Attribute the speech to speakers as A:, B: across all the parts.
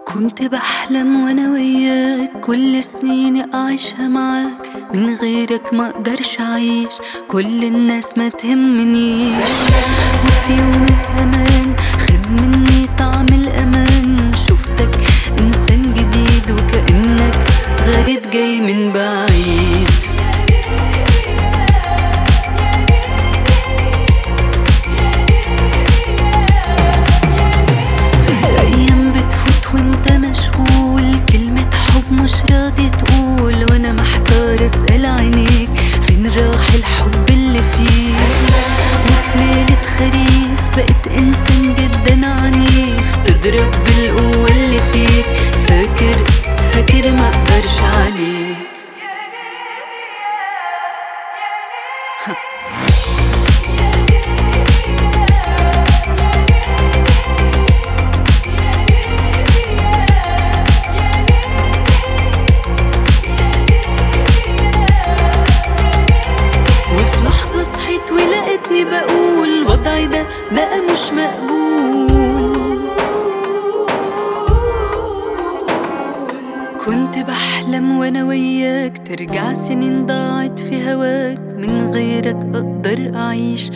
A: كنت بحلم وانا وياك كل سنيني اعيشها معاك من غيرك ما اقدرش اعيش كل الناس ما تهمنيش وفي يوم الزمان خد مني طعم الامان شفتك انسان جديد وكأنك غريب جاي من بعيد ايام بتفوت وانت مشغول كلمة حب مش راضي تقول وانا محتار اسأل عينيك فين راح الحب اللي فيك وفي ليلة خريف بقيت انسان جدا عنيف تضرب بالقوة اللي فيك فاكر فاكر ما اقدرش عليك وفي لحظة صحيت ولقيتني بقول وضعي ده بقى مش مقبول كنت بحلم وانا وياك ترجع سنين ضاعت في هواك من غيرك اقدر اعيش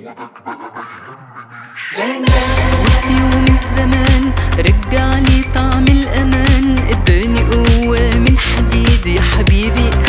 A: وفي يوم الزمان رجع لي طعم الامان اداني قوة من حديد يا حبيبي